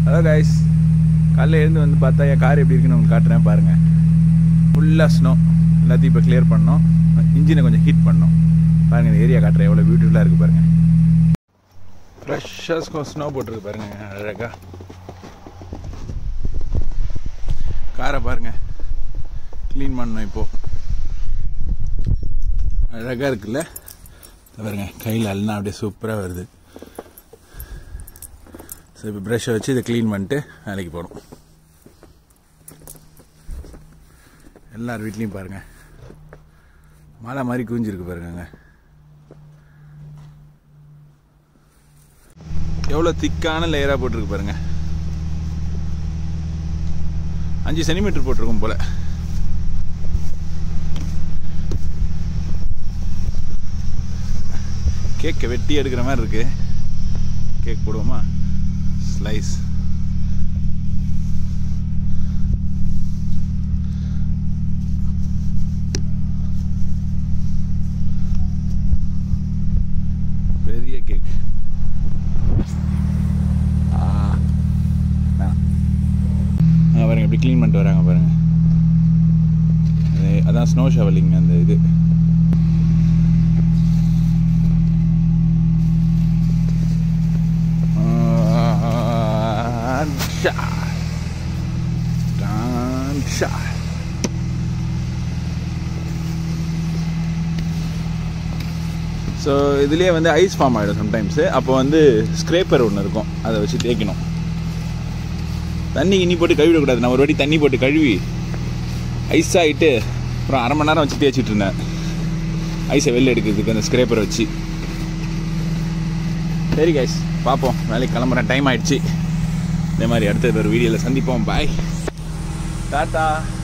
Hello guys காலைல எழுந்து வந்து பார்த்தா என் கார் எப்படி இருக்குன்னு உங்களுக்கு காட்டுறேன் பாருங்கள் ஃபுல்லாக ஸ்னோ எல்லாத்தையும் இப்போ கிளியர் பண்ணோம் இன்ஜினை கொஞ்சம் ஹீட் பண்ணோம் பாருங்கள் இந்த ஏரியா காட்டுறேன் எவ்வளோ பியூட்டிஃபுல்லாக இருக்குது பாருங்கள் ஃப்ரெஷ்ஷாக ஸ்னோ போட்டிருக்கு பாருங்க அழகாக காரை பாருங்க க்ளீன் பண்ணோம் இப்போது அழகாக இருக்குல்ல இதை பாருங்க கையில் அல்லாம் அப்படியே சூப்பராக வருது ஸோ இப்போ ப்ரஷ்ஷை வச்சு இதை க்ளீன் பண்ணிட்டு வேலைக்கு போகணும் எல்லார் வீட்லேயும் பாருங்க மழை மாதிரி குவிஞ்சிருக்கு பாருங்க எவ்வளோ திக்கான லேயராக போட்டிருக்கு பாருங்க அஞ்சு சென்டிமீட்டர் போட்டிருக்கும் போல கேக்கை வெட்டி எடுக்கிற மாதிரி இருக்கு கேக் போடுவோமா ஸ்லைஸ் பெரிய கேக் ஆ வேணாம். ஆ, பாருங்க எப்படி க்ளீன் பண்ணிட்டு வராங்க பாருங்க அது- அதான் ஸ்னோ ஷவலிங் அந்த இது டான்ஷா. டான்ஷா. ஸோ இதுலேயே வந்து ஐஸ் ஃபார்ம் ஆகிடும் சம்டைம்ஸு அப்போ வந்து ஸ்க்ரேப்பர் ஒன்று இருக்கும் அதை வச்சு தேய்க்கணும் தண்ணி இனி போட்டு கழுவிடக்கூடாது நான் ஒரு வாட்டி தண்ணி போட்டு கழுவி ஐஸ் ஆகிட்டு அப்புறம் அரை மணி நேரம் வச்சு தேய்ச்சிட்டு இருந்தேன் ஐஸை வெளில எடுக்கிறதுக்கு அந்த ஸ்க்ரேப்பரை வச்சு சரி கைஸ் பார்ப்போம் வேலைக்கு கிளம்புறேன் டைம் ஆயிடுச்சு இதே மாதிரி அடுத்த ஒரு வீடியோவில் சந்திப்போம் பாய் டாட்டா